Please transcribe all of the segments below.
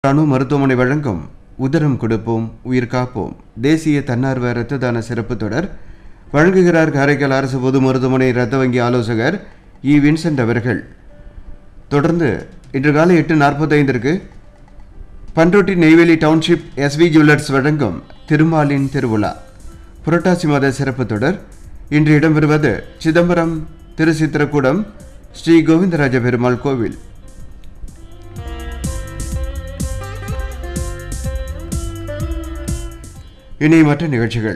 அணு மருத்துவமனை வழங்கும் உதரம் கொடுப்போம் உயிர் காப்போம் தேசிய தன்னார்வ இரத்த தான சிறப்பு தொடர் வழங்குகிறார் காரைக்கால் அரசு பொது மருத்துவமனை இரத்த வங்கி ஆலோசகர் இ வின்சென்ட் அவர்கள் தொடர்ந்து இன்று காலை எட்டு நாற்பத்தைந்திற்கு Panruti Neyveli township S V jewellers வழங்கும் திருமாலின் திருவிழா புரட்டாசி மாத சிறப்பு தொடர் இன்று இடம்பெறுவது சிதம்பரம் திருச்சித்திரக்கூடம் ஸ்ரீ கோவிந்தராஜ பெருமாள் கோவில் இனி மற்ற நிகழ்ச்சிகள்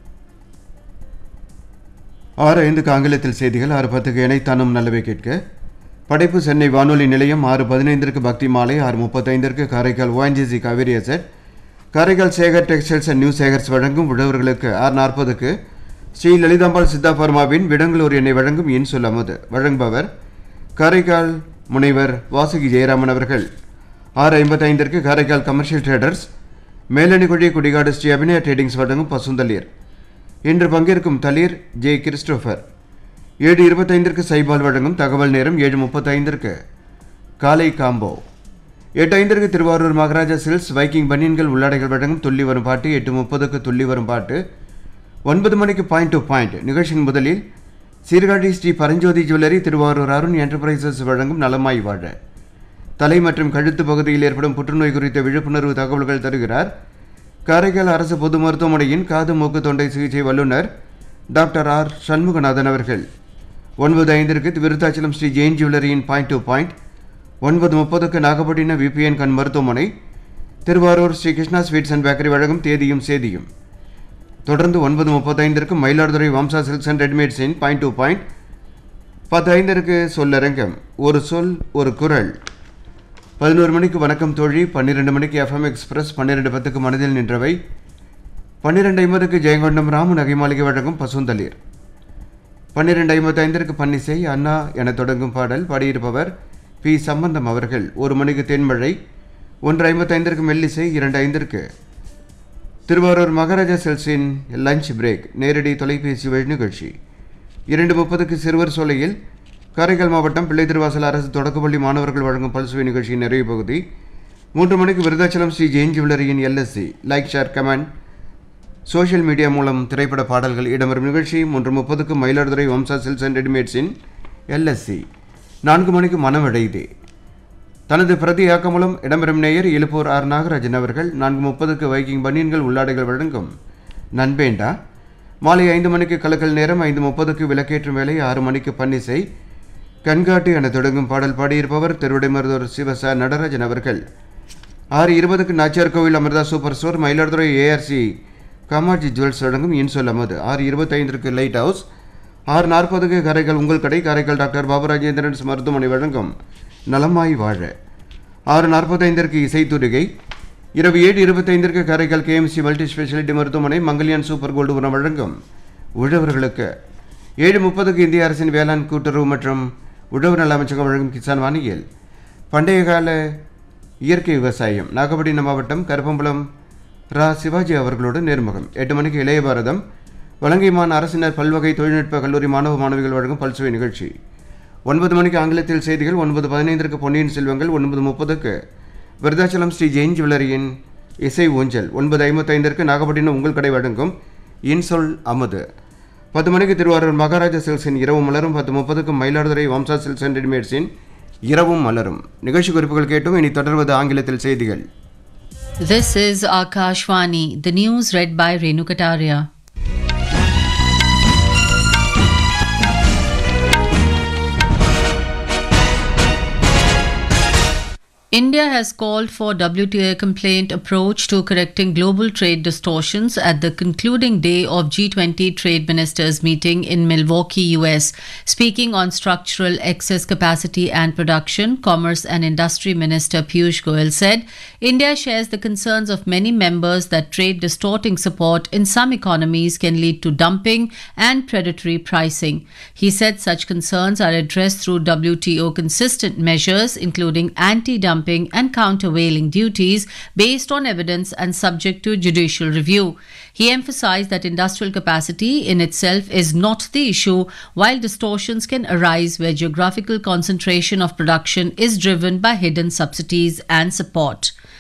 ஆறு ஐந்துக்கு ஆங்கிலத்தில் செய்திகள் ஆறு பத்துக்கு இணைத்தானும் நல்லவை கேட்க படைப்பு சென்னை வானொலி நிலையம் ஆறு பதினைந்திற்கு பக்தி மாலை ஆறு முப்பத்தைந்திற்கு Karaikal ONGC Kaveri asset Karaikal Sekar textiles and new Sekars வழங்கும் உழவர்களுக்கு ஆறு நாற்பதுக்கு ஸ்ரீ லலிதாம்பாள் சித்தா பர்மாவின் விடங்களூர் எண்ணெய் வழங்கும் இன்சொல் அமுது வழங்குபவர் காரைக்கால் முனைவர் வாசுகி ஜெயராமன் அவர்கள் ஆறு ஐம்பத்தைந்திற்கு Karaikal commercial traders Melanikuzhi Kudikadu Sri Abhinaya tradings வழங்கும் பசுந்தளிர் இன்று பங்கேற்கும் தளிர் ஜே கிறிஸ்டோபர் ஏழு இருபத்தைந்திற்கு சைபால் வழங்கும் தகவல் நேரம் ஏழு முப்பத்தைந்திற்கு காலை காம்போ எட்டு ஐந்திற்கு திருவாரூர் மகாராஜா சில்ஸ் வைக்கிங் பனியன்கள் உள்ளாடைகள் வழங்கும் துள்ளி வரும் பாட்டு எட்டு முப்பதுக்கு துள்ளி வரும் பாட்டு ஒன்பது மணிக்கு பாயிண்ட் டு பாயிண்ட் நிகழ்ச்சியின் முதலில் சீர்காழி ஸ்ரீ பரஞ்சோதி ஜுவல்லரி திருவாரூர் அருண் என்டர்பிரைசஸ் வழங்கும் நலமாய் வாழ தலை மற்றும் கழுத்து பகுதியில் ஏற்படும் புற்றுநோய் குறித்த விழிப்புணர்வு தகவல்கள் தருகிறார் காரைக்கால் அரசு பொது மருத்துவமனையின் காது மூக்கு தொண்டை சிகிச்சை வல்லுநர் டாக்டர் ஆர் சண்முகநாதன் அவர்கள் ஒன்பது ஐந்திற்கு விருத்தாச்சலம் ஸ்ரீ ஜெயின் ஜுவல்லரியின் பாயிண்ட் டு பாயிண்ட் ஒன்பது முப்பதுக்கு நாகப்பட்டினம் விபிஎன் கண் மருத்துவமனை Thiruvarur Sri Krishna sweets and bakery வழங்கும் தேதியும் சேதியும் தொடர்ந்து ஒன்பது முப்பத்தைந்திற்கு மயிலாடுதுறை வம்சா சில்க்ஸ் அண்ட் ரெடிமேட்ஸின் பாயிண்ட் டு பாயிண்ட் பத்து ஐந்திற்கு சொல்லரங்கம் ஒரு சொல் ஒரு குரல் பதினோரு மணிக்கு வணக்கம் தோழி பன்னிரெண்டு மணிக்கு எஃப்எம் எக்ஸ்பிரஸ் பன்னிரெண்டு பத்துக்கு மனதில் நின்றவை பன்னிரெண்டு ஐம்பதுக்கு ஜெயங்கொண்டம் ராமு நகை மாளிகை வழங்கும் பசுந்தளிர் பன்னிரெண்டு ஐம்பத்தைந்திற்கு பன்னிசை அண்ணா என தொடங்கும் பாடல் பாடியிருப்பவர் பி சம்பந்தம் அவர்கள் ஒரு மணிக்கு தென்மழை ஒன்று ஐம்பத்தைந்திற்கு மெல்லிசை இரண்டு ஐந்திற்கு திருவாரூர் மகாராஜா செல்ஸின் லஞ்ச் பிரேக் நேரடி தொலைபேசி வழி நிகழ்ச்சி இரண்டு முப்பதுக்கு சிறுவர் சோலையில் காரைக்கால் மாவட்டம் பிள்ளை திருவாசல் அரசு தொடக்கப்பள்ளி மாணவர்கள் வழங்கும் பல்சுவை நிகழ்ச்சியின் நிறைவு பகுதி மூன்று மணிக்கு விருதாச்சலம் ஸ்ரீ ஜெயின் ஜுவல்லரியின் LSC like share comment social media மூலம் திரைப்பட பாடல்கள் இடம்பெறும் நிகழ்ச்சி மூன்று முப்பதுக்கு மயிலாடுதுறை வம்சா சில்ஸ் அண்ட் ரெடிமேட்ஸின் எல்எஸ்சி நான்கு மணிக்கு மனவடைதே தனது பிரதி இயக்கம் மூலம் இடம்பெறும் நேயர் எழுப்பூர் ஆர் நாகராஜன் அவர்கள் நான்கு முப்பதுக்கு வைக்கிங் பனியன்கள் உள்ளாடைகள் வழங்கும் நண்பேண்டா மாலை ஐந்து மணிக்கு கலக்கல் நேரம் ஐந்து முப்பதுக்கு விளக்கேற்றும் வேலை ஆறு மணிக்கு பன்னிசை கண்காட்டு என தொடங்கும் பாடல் பாடியிருப்பவர் திருவிடைமருதூர் சிவச நடராஜன் அவர்கள் ஆறு இருபதுக்கு Nachiyar Koil Amirtha super store Mayiladuthurai ARC Kamatchi jewels வழங்கும் இன்சொல் அமது ஆறு இருபத்தைந்திற்கு லைட் ஹவுஸ் ஆறு நாற்பதுக்கு காரைக்கால் உங்கள் கடை காரைக்கால் டாக்டர் பாபு ராஜேந்திரன்ஸ் மருத்துவமனை வழங்கும் நலமாய் வாழ ஆறு நாற்பத்தைந்திற்கு இசைத்துரிகை இரவு ஏழு இருபத்தைந்திற்கு காரைக்கால் கேஎம்சி மல்டி ஸ்பெஷாலிட்டி மருத்துவமனை மங்கல்யான் சூப்பர் கோல்டு உரம் வழங்கும் உழவர்களுக்கு ஏழு முப்பதுக்கு இந்திய அரசின் வேளாண் கூட்டுறவு மற்றும் உழவு நல அமைச்சகம் வழங்கும் கிசான் வானியல் பண்டைய கால இயற்கை விவசாயம் நாகப்பட்டினம் மாவட்டம் கருப்பம்பலம் ரா சிவாஜி அவர்களோடு நேர்முகம் எட்டு மணிக்கு இளைய பாரதம் வலங்கைமான் அரசினர் பல்வகை தொழில்நுட்ப கல்லூரி மாணவ மாணவிகள் வழங்கும் பல்சுவை நிகழ்ச்சி ஒன்பது மணிக்கு ஆங்கிலத்தில் செய்திகள் ஒன்பது பதினைந்திற்கு பொன்னியின் செல்வங்கள் ஒன்பது முப்பதுக்கு விருதாச்சலம் ஸ்ரீ ஜெயின் ஜுவல்லரியின் இசை ஊஞ்சல் ஒன்பது ஐம்பத்தைந்திற்கு நாகப்பட்டினம் உங்கள் கடை வழங்கும் இன்சொல் அமுது பத்து மணிக்கு திருவாரூர் மகாராஜா சில்ஸின் இரவு மலரும் பத்து முப்பதுக்கு மயிலாடுதுறை வம்சா சில்ஸ் அண்ட் ரெடிமேட்ஸின் இரவும் மலரும் நிகழ்ச்சி குறிப்புகள் கேட்டும் இனி தொடர்வது ஆங்கிலத்தில் செய்திகள் This is Akashvani, the news read by Renu Kataria. India has called for WTO complaint approach to correcting global trade distortions at the concluding day of G20 trade ministers meeting in Milwaukee, US. Speaking on structural excess capacity and production, Commerce and Industry Minister Piyush Goyal said India shares the concerns of many members that trade distorting support in some economies can lead to dumping and predatory pricing. He said such concerns are addressed through WTO consistent measures including anti-dumping and countervailing duties based on evidence and subject to judicial review. He emphasized that industrial capacity in itself is not the issue, while distortions can arise where geographical concentration of production is driven by hidden subsidies and support.